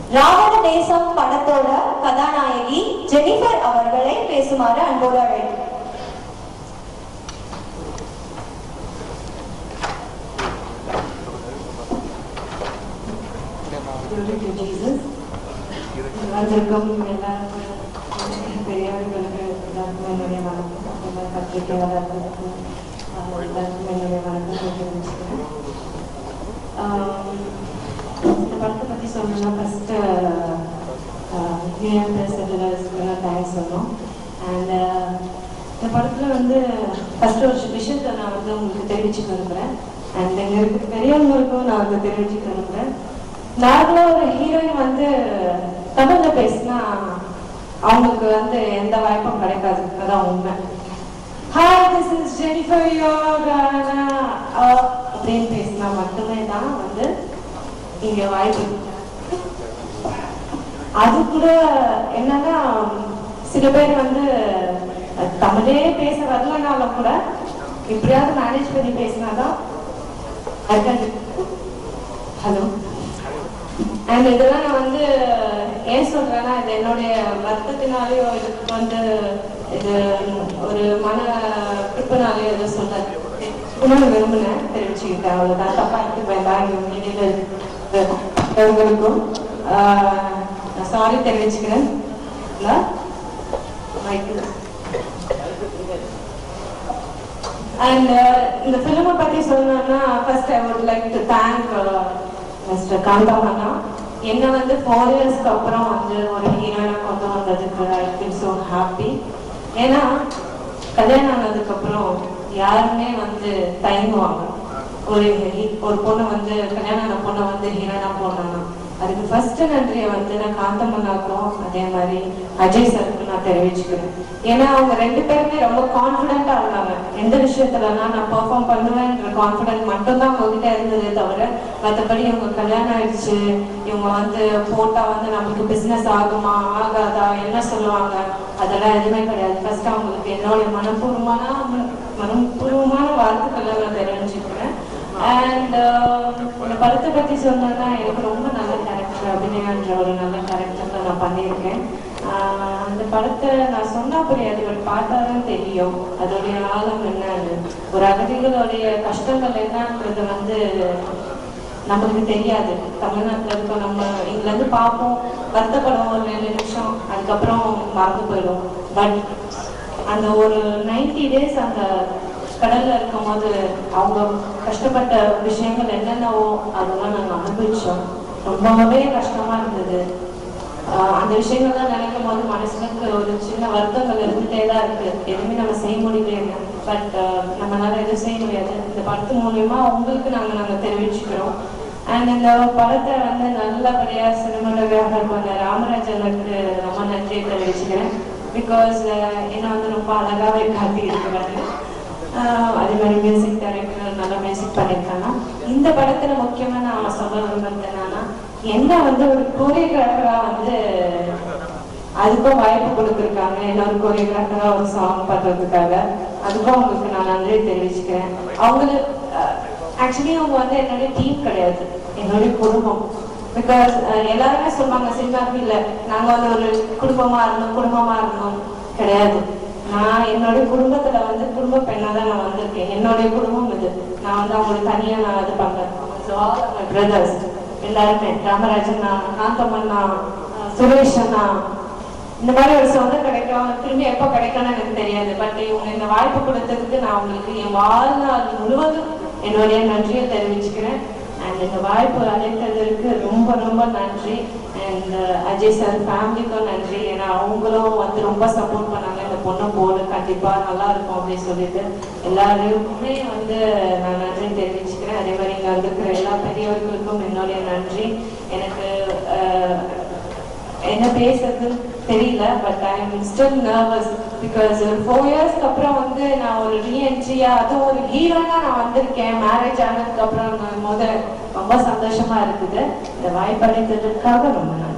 ராவண தேசம் படத்தோட கதாநாயகி ஜெனிஃபர் அவர்களை பேசுமாறு அன்போடு அழைக்கிறேன் Glory to Jesus. வந்திருக்கும் எல்லாருக்கும் பெரியவர்களுக்கு எல்லாருக்கும் என்னுடைய வணக்கம் எல்லா பத்திரிகையாளர்களுக்கு ஆஹ், எல்லாருக்கும் என்னுடைய வணக்கம் தெரிவிச்சுக்கிறேன் ஆஹ், இந்த படத்தை பற்றி சொல்லணும்னா ஃபஸ்ட்டு யூஎன் பிரசிடென்ட்ஸ்க்கு தேங்க்ஸ் சொல்லணும் அண்ட் இந்த படத்தில் வந்து ஃபஸ்ட்டு ஒரு விஷயத்தை நான் வந்து உங்களுக்கு தெரிவிச்சுக்க விரும்புகிறேன் அண்ட் இங்கே இருக்க பெரியவங்களுக்கும் நான் வந்து தெரிவிச்சுக்க விரும்புகிறேன் நார்மலாக ஒரு ஹீரோயின் வந்து தமிழில் பேசினா அவங்களுக்கு வந்து எந்த வாய்ப்பும் கிடைக்காது அதான் உண்மை ஹாய் திஸ் இஸ் ஜெனிஃபர் யோகானா அப்படின்னு பேசினா மட்டுமே தான் வந்து இங்கே வாய்ப்பு அது கூட என்னன்னா சில பேர் வந்து அஹ், தமிழே பேச வரலனாலும் கூட எப்படியாவது மேனேஜ் பண்ணி பேசினாதான் ஹலோ அண்ட் இதெல்லாம் நான் வந்து ஏன் சொல்றேன்னா இது என்னுடைய வருத்தத்தினாலேயோ இதுக்கு வந்து இது ஒரு மன குப்பனாலேயோ எதுவும் சொல்ல இன்னொன்று விரும்பினேன் தெரிவிச்சுக்கிட்டேன் அவ்வளோதான் தப்பா எடுத்துக்க வேண்டாம் இங்க இடையில இருக்கிறவங்களுக்கும் ஆஹ், நான் சாரி தெரிவிச்சுக்கிறேன் இல்ல? மைக்கு அண்ட் இந்த ஃபிலிமை பத்தி சொல்லணும்னா first I would like to thank mister காந்தாமண்ணா என்ன வந்து ஃபோர் இயர்ஸ்க்கு அப்புறம் வந்து ஒரு ஹீரோயினா கொண்டு வந்ததுக்கு ஐ ஃபீல் ஸோ ஹாப்பி ஏன்னா கல்யாணம் ஆனதுக்கு அப்புறம் யாருமே வந்து தயங்குவாங்க ஒரு he- ஒரு பொண்ணு வந்து கல்யாணம் ஆன பொண்ணை வந்து ஹீரோயினா போடணும் அதுக்கு ஃபர்ஸ்ட் நன்றியை வந்து நான் காந்தமண்ணாக்கும் அதே மாதிரி அஜய் சருக்கு நான் தெரிவிச்சுக்கிறேன் ஏன்னா அவங்க ரெண்டு பேருமே ரொம்ப கான்ஃபிடென்ட்டா இருந்தாங்க எந்த விஷயத்துலனா நான் பெர்ஃபார்ம் பண்ணுவேன்ற கான்ஃபிடென்ட் மட்டும்தான் அவங்க கிட்ட இருந்ததே தவிர மற்றபடி இவங்க கல்யாணம் ஆயிடுச்சு இவங்க வந்து போட்டா வந்து நம்மளுக்கு பிசினஸ் ஆகுமா ஆகாதா என்ன சொல்லுவாங்க அதெல்லாம் எதுவுமே கிடையாது ஃபர்ஸ்ட் அவங்களுக்கு என்னுடைய மனப்பூர்வமான மனப்பூர்வமான வாழ்த்துக்களை நான் தெரிவிச்சுக்கிறேன் அண்ட் இந்த படத்தை பத்தி சொன்னேன்னா எனக்கு ரொம்ப நல்ல கேரக்டர் அபிநயான்ற ஒரு நல்ல கேரக்டர்ல நான் பண்ணியிருக்கேன் ஆஹ் அந்த படத்தை நான் சொன்னா புரியாது பட் பார்த்தாதான் தெரியும் அதோடைய ஆழம் என்னன்னு ஒரு அகதிகளுடைய கஷ்டங்கள் என்னன்றது வந்து நமக்கு தெரியாது தமிழ்நாட்டுல இருக்க நம்ம இங்க இருந்து பார்ப்போம் வருத்தப்படும் ஒரு ரெண்டு நிமிஷம் அதுக்கப்புறம் மறந்து போயிடும் பட் அந்த ஒரு நைன்டி டேஸ் அந்த கடல்ல இருக்கும்போது அவங்க கஷ்டப்பட்ட விஷயங்கள் என்னென்னவோ அதெல்லாம் நாங்கள் அனுபவிச்சோம் ரொம்பவே கஷ்டமா இருந்தது ஆஹ் அந்த விஷயங்கள்லாம் நினைக்கும் போது மனசுக்கு ஒரு சின்ன வருத்தங்கள் இருந்துட்டே தான் இருக்கு எதுவுமே நம்ம செய்ய முடியல பட் நம்மளால எதுவும் செய்ய முடியாது இந்த படத்து மூலியமா உங்களுக்கு நாங்க நாங்க தெரிவிச்சுக்கிறோம் அண்ட் இந்த படத்தை வந்து நல்லபடியா சினிமாட்டோகிராஃபர் பண்ண ராமராஜனுக்கு ரொம்ப நன்றியை தெரிவிச்சுக்கிறேன் பிகாஸ் என்ன வந்து ரொம்ப அழகாவே காட்டி இருக்கிறாரு ஆஹ் அதே மாதிரி மியூசிக் டைரக்டர் நல்லா மியூசிக் பண்ணியிருக்காங்க இந்த படத்துல முக்கியமா நான் சொல்ல விரும்புறது என்னன்னா என்ன வந்து ஒரு கோரியோகிராஃபரா வந்து அதுக்கும் வாய்ப்பு கொடுத்துருக்காங்க இன்னொரு கோரியோகிராஃபரா ஒரு சாங் பண்றதுக்காக அதுக்கும் அவங்களுக்கு நான் நன்றி தெரிவிச்சுக்கிறேன் அவங்களுக்கு ஆக்சுவலி அவங்க வந்து என்னுடைய டீம் கிடையாது என்னுடைய குடும்பம் பிகாஸ் எல்லாருமே சொல்லுவாங்க சினிமா ஃபீல்ட்ல நாங்க வந்து ஒரு குடும்பமா இருந்தோம் குடும்பமா இருந்தோம் கிடையாது நான் என்னுடைய குடும்பத்துல வந்து குடும்ப பெண்ணா தான் நான் வந்திருக்கேன் என்னுடைய குடும்பம் இது நான் வந்து அவங்களுக்கு தனியா நான் இது பண்றேன் பிரதர்ஸ் எல்லாருமே ராமராஜன் காந்தமண்ணா சுரேஷ் அண்ணா இந்த மாதிரி ஒரு சொந்தம் கிடைக்கும் திரும்பி எப்போ கிடைக்கும்னு எனக்கு தெரியாது பட் இவங்க இந்த வாய்ப்பு கொடுத்ததுக்கு நான் உங்களுக்கு என் வாழ்நாள் முழுவதும் என்னுடைய நன்றியை தெரிவிச்சுக்கிறேன் அண்ட் இந்த வாய்ப்பு அளித்ததற்கு ரொம்ப ரொம்ப நன்றி அண்ட் அஜய் சார் ஃபேமிலிக்கும் நன்றி ஏன்னா அவங்களும் வந்து ரொம்ப சப்போர்ட் பண்ணாங்க இந்த பொண்ணு போடு கண்டிப்பா நல்லா இருக்கும் அப்படின்னு சொல்லிட்டு எல்லாருக்குமே வந்து நான் நன்றி தெரிவிச்சுக்கிறேன் அதே மாதிரி இங்க வந்திருக்கிற எல்லா பெரியவர்களுக்கும் என்னுடைய நன்றி எனக்கு அஹ், என்ன பேசுறது தெரியல but I am still nervous because ஒரு ஃபோர் இயர்ஸ்க்கு அப்புறம் வந்து நான் ஒரு ரீஎன்ட்ரியா அதுவும் ஒரு ஹீரோனா நான் வந்திருக்கேன் மேரேஜ் ஆனதுக்கு அப்புறம் போது ரொம்ப சந்தோஷமா இருக்குது இந்த வாய்ப்பு அளித்ததற்காக ரொம்ப நன்றி